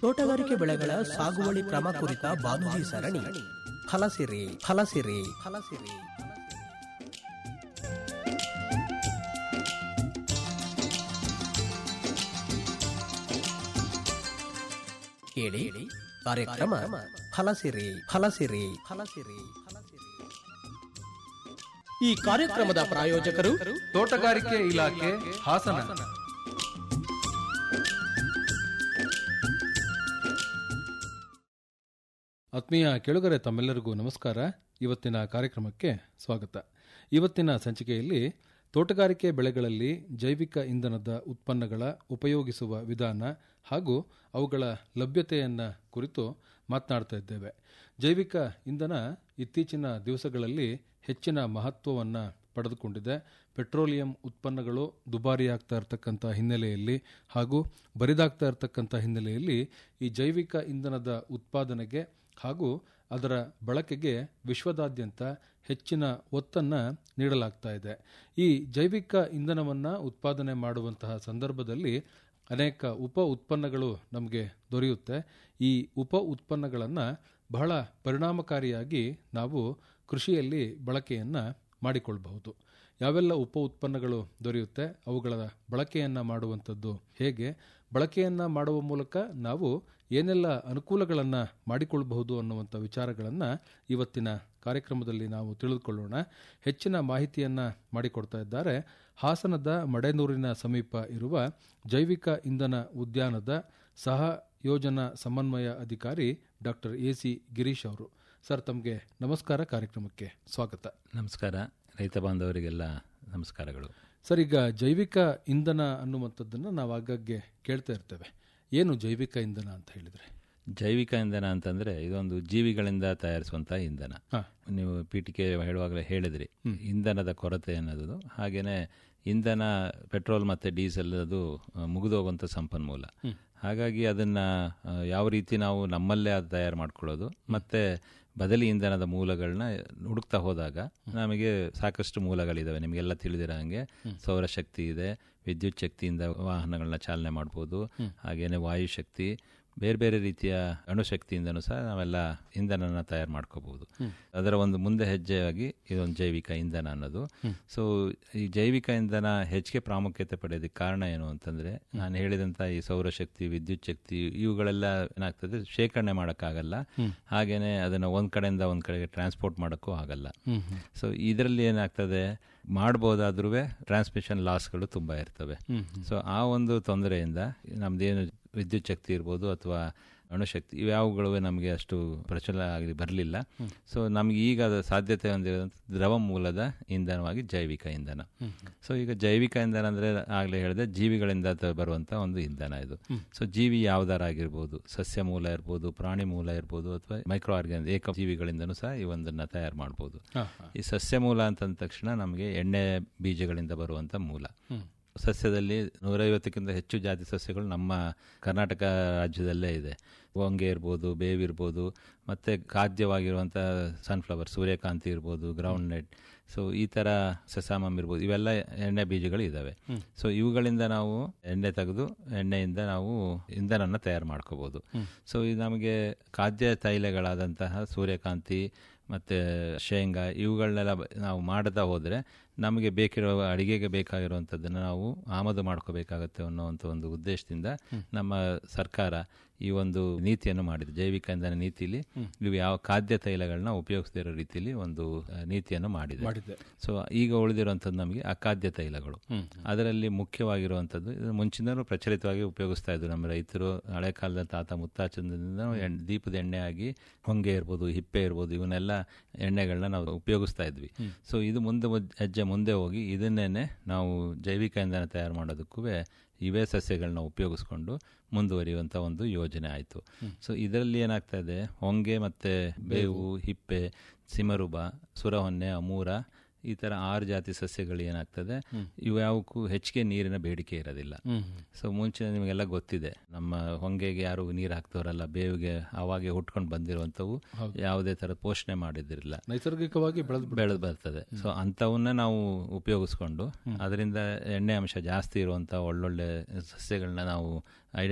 ತೋಟಗಾರಿಕೆ ಬೆಳೆಗಳ ಸಾಗುವಳಿ ಕ್ರಮ ಕುರಿತ ಬಾನುಲಿ ಸರಣಿ ಫಲಸಿರಿ ಫಲಸಿರಿ ಫಲಸಿರಿ ಕೇಳಿ ಕಾರ್ಯಕ್ರಮ ಫಲಸಿರಿ ಫಲಸಿರಿ ಫಲಸಿರಿ ಫಲಸಿರಿ ಈ ಕಾರ್ಯಕ್ರಮದ ಪ್ರಾಯೋಜಕರು ತೋಟಗಾರಿಕೆ ಇಲಾಖೆ ಹಾಸನ ಆತ್ಮೀಯ ಕೆಳುಗರೆ ತಮ್ಮೆಲ್ಲರಿಗೂ ನಮಸ್ಕಾರ ಇವತ್ತಿನ ಕಾರ್ಯಕ್ರಮಕ್ಕೆ ಸ್ವಾಗತ ಇವತ್ತಿನ ಸಂಚಿಕೆಯಲ್ಲಿ ತೋಟಗಾರಿಕೆ ಬೆಳೆಗಳಲ್ಲಿ ಜೈವಿಕ ಇಂಧನದ ಉತ್ಪನ್ನಗಳ ಉಪಯೋಗಿಸುವ ವಿಧಾನ ಹಾಗೂ ಅವುಗಳ ಲಭ್ಯತೆಯನ್ನು ಕುರಿತು ಮಾತನಾಡ್ತಾ ಇದ್ದೇವೆ ಜೈವಿಕ ಇಂಧನ ಇತ್ತೀಚಿನ ದಿವಸಗಳಲ್ಲಿ ಹೆಚ್ಚಿನ ಮಹತ್ವವನ್ನು ಪಡೆದುಕೊಂಡಿದೆ ಪೆಟ್ರೋಲಿಯಂ ಉತ್ಪನ್ನಗಳು ದುಬಾರಿಯಾಗ್ತಾ ಇರತಕ್ಕಂಥ ಹಿನ್ನೆಲೆಯಲ್ಲಿ ಹಾಗೂ ಬರಿದಾಗ್ತಾ ಇರತಕ್ಕಂಥ ಹಿನ್ನೆಲೆಯಲ್ಲಿ ಈ ಜೈವಿಕ ಇಂಧನದ ಉತ್ಪಾದನೆಗೆ ಹಾಗೂ ಅದರ ಬಳಕೆಗೆ ವಿಶ್ವದಾದ್ಯಂತ ಹೆಚ್ಚಿನ ಒತ್ತನ್ನು ನೀಡಲಾಗ್ತಾ ಇದೆ ಈ ಜೈವಿಕ ಇಂಧನವನ್ನು ಉತ್ಪಾದನೆ ಮಾಡುವಂತಹ ಸಂದರ್ಭದಲ್ಲಿ ಅನೇಕ ಉಪ ಉತ್ಪನ್ನಗಳು ನಮಗೆ ದೊರೆಯುತ್ತೆ ಈ ಉಪ ಉತ್ಪನ್ನಗಳನ್ನು ಬಹಳ ಪರಿಣಾಮಕಾರಿಯಾಗಿ ನಾವು ಕೃಷಿಯಲ್ಲಿ ಬಳಕೆಯನ್ನು ಮಾಡಿಕೊಳ್ಳಬಹುದು ಯಾವೆಲ್ಲ ಉಪ ಉತ್ಪನ್ನಗಳು ದೊರೆಯುತ್ತೆ ಅವುಗಳ ಬಳಕೆಯನ್ನು ಮಾಡುವಂಥದ್ದು ಹೇಗೆ ಬಳಕೆಯನ್ನು ಮಾಡುವ ಮೂಲಕ ನಾವು ಏನೆಲ್ಲ ಅನುಕೂಲಗಳನ್ನು ಮಾಡಿಕೊಳ್ಳಬಹುದು ಅನ್ನುವಂಥ ವಿಚಾರಗಳನ್ನು ಇವತ್ತಿನ ಕಾರ್ಯಕ್ರಮದಲ್ಲಿ ನಾವು ತಿಳಿದುಕೊಳ್ಳೋಣ ಹೆಚ್ಚಿನ ಮಾಹಿತಿಯನ್ನು ಮಾಡಿಕೊಡ್ತಾ ಇದ್ದಾರೆ ಹಾಸನದ ಮಡೆನೂರಿನ ಸಮೀಪ ಇರುವ ಜೈವಿಕ ಇಂಧನ ಉದ್ಯಾನದ ಸಹ ಯೋಜನಾ ಸಮನ್ವಯ ಅಧಿಕಾರಿ ಡಾಕ್ಟರ್ ಎ ಸಿ ಗಿರೀಶ್ ಅವರು ಸರ್ ತಮಗೆ ನಮಸ್ಕಾರ ಕಾರ್ಯಕ್ರಮಕ್ಕೆ ಸ್ವಾಗತ ನಮಸ್ಕಾರ ರೈತ ಬಾಂಧವರಿಗೆಲ್ಲ ನಮಸ್ಕಾರಗಳು ಸರ್ ಈಗ ಜೈವಿಕ ಇಂಧನ ಅನ್ನುವಂಥದ್ದನ್ನು ನಾವು ಆಗಾಗ್ಗೆ ಕೇಳ್ತಾ ಇರ್ತೇವೆ ಏನು ಜೈವಿಕ ಇಂಧನ ಅಂತ ಹೇಳಿದ್ರೆ ಜೈವಿಕ ಇಂಧನ ಅಂತಂದ್ರೆ ಇದೊಂದು ಜೀವಿಗಳಿಂದ ತಯಾರಿಸುವಂತ ಇಂಧನ ಹಾ. ನೀವು ಪೀಠಿಕೆ ಹೇಳುವಾಗಲೇ ಹೇಳಿದ್ರಿ ಇಂಧನದ ಕೊರತೆ ಅನ್ನೋದು ಹಾಗೇನೆ ಇಂಧನ ಪೆಟ್ರೋಲ್ ಮತ್ತೆ ಡೀಸೆಲ್ ಅದು ಆ, ಮುಗಿದೋಗುವಂತ ಸಂಪನ್ಮೂಲ ಹಾಗಾಗಿ ಅದನ್ನ ಆ, ಯಾವ ರೀತಿ ನಾವು ನಮ್ಮಲ್ಲೇ ಅದು ತಯಾರು ಮಾಡ್ಕೊಳ್ಳೋದು ಮತ್ತೆ ಬದಲಿ ಇಂಧನದ ಮೂಲಗಳನ್ನ ಹುಡುಕ್ತಾ ಹೋದಾಗ ನಮಗೆ ಸಾಕಷ್ಟು ಮೂಲಗಳಿದಾವೆ ನಿಮಗೆಲ್ಲ ತಿಳಿದಿರೋ ಹಾಗೆ ಸೌರಶಕ್ತಿ ಇದೆ ವಿದ್ಯುತ್ ಶಕ್ತಿಯಿಂದ ವಾಹನಗಳನ್ನ ಚಾಲನೆ ಮಾಡ್ಬೋದು ಹಾಗೇನೆ ವಾಯು ಶಕ್ತಿ ಬೇರೆ ಬೇರೆ ರೀತಿಯ ಅಣುಶಕ್ತಿಯಿಂದನೂ ಸಹ ನಾವೆಲ್ಲ ಇಂಧನನ ತಯಾರು ಮಾಡ್ಕೋಬಹುದು ಅದರ ಒಂದು ಮುಂದೆ ಹೆಜ್ಜೆಯಾಗಿ ಇದೊಂದು ಜೈವಿಕ ಇಂಧನ ಅನ್ನೋದು ಸೊ ಈ ಜೈವಿಕ ಇಂಧನ ಹೆಚ್ಚಿಗೆ ಪ್ರಾಮುಖ್ಯತೆ ಪಡೆಯೋದಕ್ಕೆ ಕಾರಣ ಏನು ಅಂತಂದ್ರೆ ನಾನು ಹೇಳಿದಂತ ಈ ಸೌರಶಕ್ತಿ ವಿದ್ಯುತ್ ಶಕ್ತಿ ಇವುಗಳೆಲ್ಲ ಏನಾಗ್ತದೆ ಶೇಖರಣೆ ಮಾಡೋಕ್ಕಾಗಲ್ಲ ಹಾಗೇನೆ ಅದನ್ನ ಒಂದ್ ಕಡೆಯಿಂದ ಒಂದ್ ಕಡೆಗೆ ಟ್ರಾನ್ಸ್ಪೋರ್ಟ್ ಮಾಡೋಕ್ಕೂ ಆಗಲ್ಲ ಸೊ ಇದರಲ್ಲಿ ಏನಾಗ್ತದೆ ಮಾಡ್ಬೋದಾದ್ರೂ ಟ್ರಾನ್ಸ್ಮಿಷನ್ ಲಾಸ್ಗಳು ತುಂಬಾ ಇರ್ತವೆ ಸೊ ಆ ಒಂದು ತೊಂದರೆಯಿಂದ ನಮ್ದೇನು ವಿದ್ಯುತ್ ಶಕ್ತಿ ಇರ್ಬೋದು ಅಥವಾ ಅಣುಶಕ್ತಿ ಇವ್ಯಾವುಗಳು ನಮಗೆ ಅಷ್ಟು ಪ್ರಚಲ ಆಗಲಿ ಬರಲಿಲ್ಲ ಸೊ ನಮ್ಗೆ ಈಗ ಅದು ಸಾಧ್ಯತೆ ಹೊಂದಿರೋದಂತ ದ್ರವ ಮೂಲದ ಇಂಧನವಾಗಿ ಜೈವಿಕ ಇಂಧನ ಸೊ ಈಗ ಜೈವಿಕ ಇಂಧನ ಅಂದ್ರೆ ಆಗ್ಲೇ ಹೇಳಿದೆ ಜೀವಿಗಳಿಂದ ತ- ಬರುವಂತ ಒಂದು ಇಂಧನ ಇದು ಸೊ ಜೀವಿ ಯಾವ್ದಾರ ಆಗಿರ್ಬೋದು ಸಸ್ಯ ಮೂಲ ಇರ್ಬೋದು ಪ್ರಾಣಿ ಮೂಲ ಇರ್ಬೋದು ಅಥವಾ ಮೈಕ್ರೋ ಆರ್ಗ್ಯಾನ್ ಏಕ ಜೀವಿಗಳಿಂದನೂ ಸಹ ಈ ಒಂದನ್ನ ತಯಾರು ಮಾಡ್ಬೋದು ಈ ಸಸ್ಯ ಮೂಲ ಅಂತಂದ ತಕ್ಷಣ ನಮಗೆ ಎಣ್ಣೆ ಬೀಜಗಳಿಂದ ಬರುವಂತ ಮೂಲ ಸಸ್ಯದಲ್ಲಿ ನೂರೈವತ್ತಕ್ಕಿಂತ ಹೆಚ್ಚು ಜಾತಿ ಸಸ್ಯಗಳು ನಮ್ಮ ಕರ್ನಾಟಕ ರಾಜ್ಯದಲ್ಲೇ ಇದೆ ಹೊಂಗೆ ಇರ್ಬೋದು ಬೇವಿರ್ಬೋದು ಮತ್ತೆ ಖಾದ್ಯವಾಗಿರುವಂಥ ಸನ್ಫ್ಲವರ್ ಸೂರ್ಯಕಾಂತಿ ಇರ್ಬೋದು ಗ್ರೌಂಡ್ ನೆಟ್ ಸೊ ಈ ತರ ಸೆಸಾಮಮ್ ಇರ್ಬೋದು ಇವೆಲ್ಲ ಎಣ್ಣೆ ಬೀಜಗಳು ಇದಾವೆ ಸೊ ಇವುಗಳಿಂದ ನಾವು ಎಣ್ಣೆ ತೆಗೆದು ಎಣ್ಣೆಯಿಂದ ನಾವು ಇಂಧನನ ತಯಾರು ಮಾಡ್ಕೋಬಹುದು ಸೊ ಇದು ನಮಗೆ ಖಾದ್ಯ ತೈಲಗಳಾದಂತಹ ಸೂರ್ಯಕಾಂತಿ ಮತ್ತೆ ಶೇಂಗಾ ಇವುಗಳನ್ನೆಲ್ಲ ಬ- ನಾವು ಮಾಡತಾ ಹೋದ್ರೆ ನಮಗೆ ಬೇಕಿರೋ ಅಡಿಗೆಗೆ ಬೇಕಾಗಿರುವಂಥದ್ದನ್ನು ನಾವು ಆಮದು ಮಾಡ್ಕೋಬೇಕಾಗತ್ತೆ ಅನ್ನೋವಂಥ ಒಂದು ಉದ್ದೇಶದಿಂದ ನಮ್ಮ ಸರ್ಕಾರ ಈ ಒಂದು ನೀತಿಯನ್ನು ಮಾಡಿದೆ ಜೈವಿಕ ಇಂಧನ ನೀತಿಲಿ ಇವು ಯಾವ ಖಾದ್ಯ ತೈಲಗಳನ್ನ ಉಪಯೋಗಿಸದೇ ಇರೋ ರೀತಿಯಲ್ಲಿ ಒಂದು ಆ, ನೀತಿಯನ್ನು ಮಾಡಿದೆ ಮಾಡಿದೆ ಸೊ ಈಗ ಉಳಿದಿರುವಂಥದ್ದು ನಮಗೆ ಅಖಾದ್ಯ ತೈಲಗಳು ಅದರಲ್ಲಿ ಮುಖ್ಯವಾಗಿರುವಂಥದ್ದು ಇದು ಮುಂಚಿನವರು ಪ್ರಚಲಿತವಾಗಿ ಉಪಯೋಗಿಸ್ತಾ ಇದ್ರು ನಮ್ಮ ರೈತರು ಹಳೆ ಕಾಲದ ತಾತ ಮುತ್ತಾಚದಿಂದ ಎಣ್- ದೀಪದ ಎಣ್ಣೆ ಆಗಿ ಹೊಂಗೆ ಇರ್ಬೋದು ಹಿಪ್ಪೆ ಇರ್ಬೋದು ಇವನ್ನೆಲ್ಲ ಎಣ್ಣೆಗಳನ್ನ ನಾವು ಉಪಯೋಗಿಸ್ತಾ ಇದ್ವಿ ಸೊ ಇದು ಮುಂದೆ ಮುದ್- ಹೆಜ್ಜೆ ಮುಂದೆ ಹೋಗಿ ಇದನ್ನೇನೆ ನಾವು ಜೈವಿಕ ಇಂಧನ ತಯಾರು ಮಾಡೋದಕ್ಕೂ ಇವೇ ಸಸ್ಯಗಳನ್ನ ಉಪಯೋಗಿಸ್ಕೊಂಡು ಮುಂದುವರಿಯುವಂತ ಒಂದು ಯೋಜನೆ ಆಯಿತು ಸೊ ಇದರಲ್ಲಿ ಏನಾಗ್ತಾ ಇದೆ ಹೊಂಗೆ ಮತ್ತೆ ಬೇವು ಹಿಪ್ಪೆ ಸಿಮರುಬ ಸುರಹೊನ್ನೆ ಅಮೂರ ಈ ತರ ಆರು ಜಾತಿ ಸಸ್ಯಗಳು ಏನಾಗ್ತದೆ ಇವು ಯಾವಕ್ಕೂ ಹೆಚ್ಚಿಗೆ ನೀರಿನ ಬೇಡಿಕೆ ಇರೋದಿಲ್ಲ ಸೊ ಮುಂಚೆ ನಿಮಗೆಲ್ಲ ಗೊತ್ತಿದೆ ನಮ್ಮ ಹೊಂಗೆಗೆ ಯಾರು ನೀರು ಹಾಕ್ತವರಲ್ಲ ಬೇವಿಗೆ ಅವಾಗೆ ಹುಟ್ಕೊಂಡು ಬಂದಿರುವಂತವು ಯಾವುದೇ ತರ ಪೋಷಣೆ ಮಾಡಿದಿರಲಿಲ್ಲ ನೈಸರ್ಗಿಕವಾಗಿ ಬೆಳೆದು ಬೆಳೆದು ಬರ್ತದೆ ಸೊ ಅಂಥವನ್ನ ನಾವು ಉಪಯೋಗಿಸ್ಕೊಂಡು ಅದರಿಂದ ಎಣ್ಣೆ ಅಂಶ ಜಾಸ್ತಿ ಇರುವಂತ ಒಳ್ಳೊಳ್ಳೆ ಸಸ್ಯಗಳನ್ನ ನಾವು